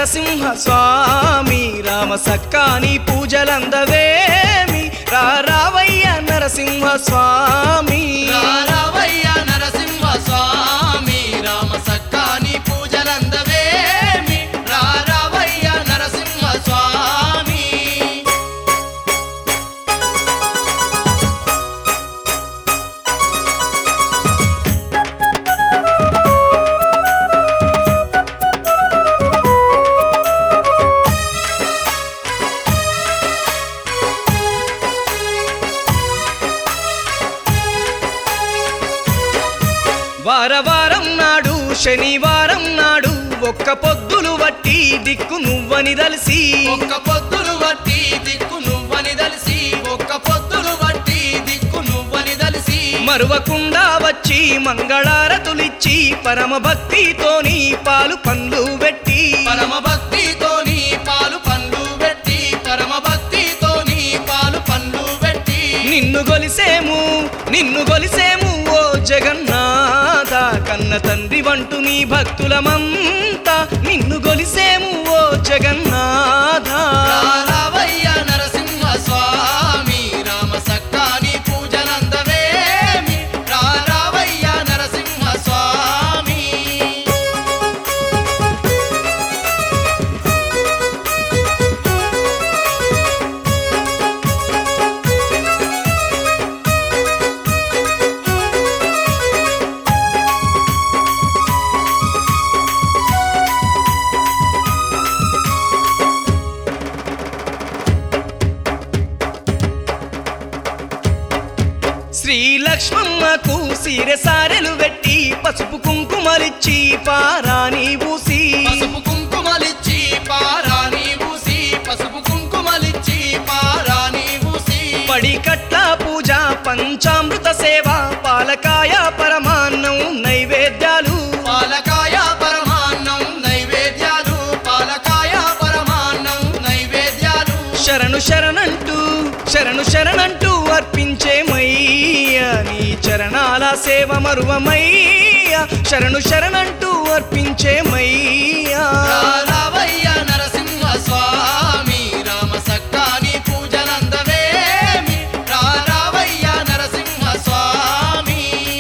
నరసింహ స్వామి రామ సక్కాని పూజలందవేమి రా రావయ్య నరసింహ స్వామి రావయ్య నరసింహ స్వామి రామ సక్కాని పూజలందవేమి రావయ్య నరసింహ స్వామి వారవారం నాడు శనివారం నాడు ఒక్క పొద్దులు వట్టి దిక్కు నువ్వని దలిసి ఒక్క పొద్దులు వట్టి దిక్కు నువ్వని దలిసి ఒక్క పొద్దులు వట్టి దిక్కు నువ్వని దలిసి మరువకుండా వచ్చి మంగళారతులిచ్చి పరమ భక్తితోని పాలు పండ్లు పెట్టి పరమ భక్తితోని పాలు పండ్లు పెట్టి పరమ భక్తితోని పాలు పండ్లు పెట్టి నిన్ను గొలిసేము నిన్ను గొలిసేము ఓ జగన్నాథ కన్న తండ్రి వంటు నీ భక్తులమంతా నిన్ను గొలిసేము ఓ జగన్నాథ రావయ్య నరసింహ స్వామి రామ సక్కాని పూజలందవేమి రావయ్య నరసింహ స్వామి శ్రీ లక్ష్మమ్మకు సీరె సారెలు పెట్టి పసుపు కుంకుమలిచ్చి పారాని పూసి పసుపు కుంకుమలిచ్చి పారాని పూసి పసుపు కుంకుమలిచ్చి పారాని పూసి పడి కట్ల పూజ పంచామృత సేవ పాలకాయ పరమాన్నం నైవేద్యాలు పాలకాయ పరమాన్నం నైవేద్యాలు పాలకాయ పరమాన్నం నైవేద్యాలు శరణు శరణంటూ శరణు శరణంటూ అర్పించేమయ్య నీ చరణాల సేవ మరువమయ్య శరణు శరణంటూ అర్పించేమయ్యా రావయ్య నరసింహ స్వామి రామ సక్కాని పూజలందవేమి రావయ్య నరసింహ స్వామి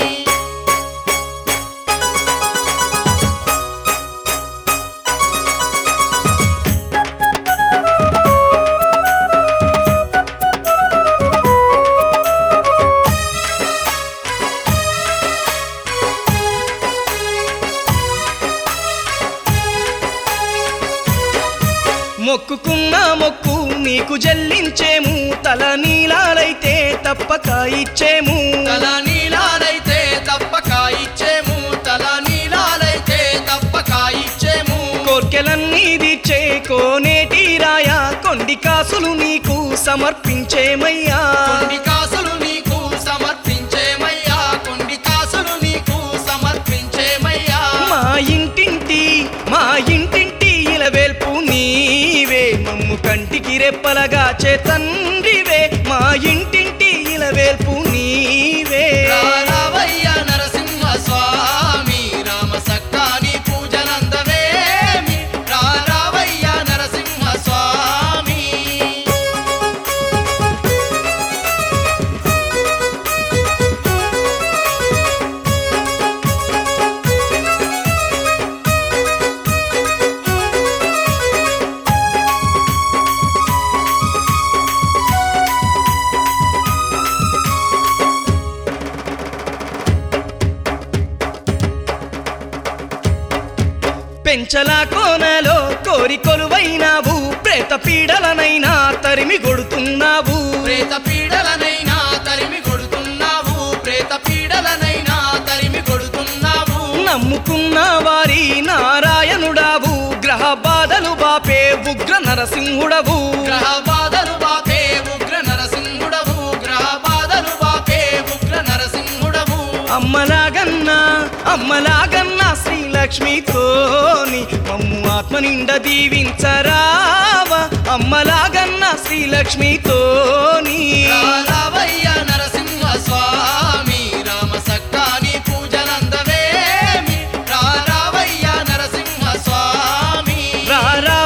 మొక్కుకున్న మొక్కు నీకు జల్లించేము తల నీలాలైతే తప్పక ఇచ్చేము తల నీలాలైతే తప్పక ఇచ్చేము తల నీలాలైతే తప్పక ఇచ్చేము కోర్కెలన్నీ తీర్చే కోనేటి రాయ కొండి కాసులు నీకు సమర్పించేమయ్యా కొండి కాసులు నీకు సమర్పించేమయ్యా కొండి కాసులు నీకు సమర్పించేమయ్యా మా ఇంటింటి మా ఇంటింటి ఇలవేల్పు నీవే మమ్ము కంటికి రెప్పలగా చేతండ్రివే మా ఇంటింటి ఇలవేల్పు నీవే రావయ్య నరసింహ స్వామి రామ సక్కాని పూజలందవేమి రావయ్య నరసింహ స్వామి పెంచలా కోనలో కోరి కొలువైనావు ప్రేత పీడలనైనా తరిమి కొడుతున్నావు ప్రేత పీడలనైనా తరిమి కొడుతున్నావు ప్రేత పీడలనైనా తరిమి కొడుతున్నావు నమ్ముకున్న వారి నారాయణుడావు గ్రహ బాధలు బాపే ఉగ్ర నరసింహుడవు గ్రహ బాధలు బాపే ఉగ్ర నరసింహుడవు గ్రహ బాధలు బాపే ఉగ్ర నరసింహుడవు అమ్మలాగన్నా అమ్మలాగన్నా శ్రీలక్ష్మితోని మమ్ము ఆత్మ నిండ దీవించరావా అమ్మలాగన్నా శ్రీలక్ష్మితోని రావయ్య నరసింహ స్వామి రామ సక్కాని పూజలందవేమి రావయ్య నరసింహ స్వామి రారా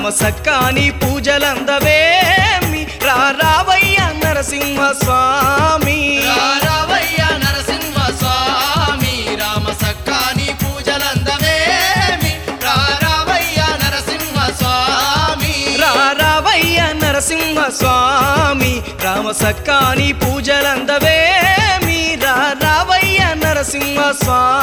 సక్కాని పూజలందవేమి రా రావయ్య నరసింహ స్వామి రావయ్య నరసింహ స్వామి రామ సక్కాని పూజలందవేమి రావయ్య నరసింహ స్వామి రా రావయ్య నరసింహ స్వామి రామ సక్కాని పూజలందవేమి రా రావయ్య నరసింహ స్వామి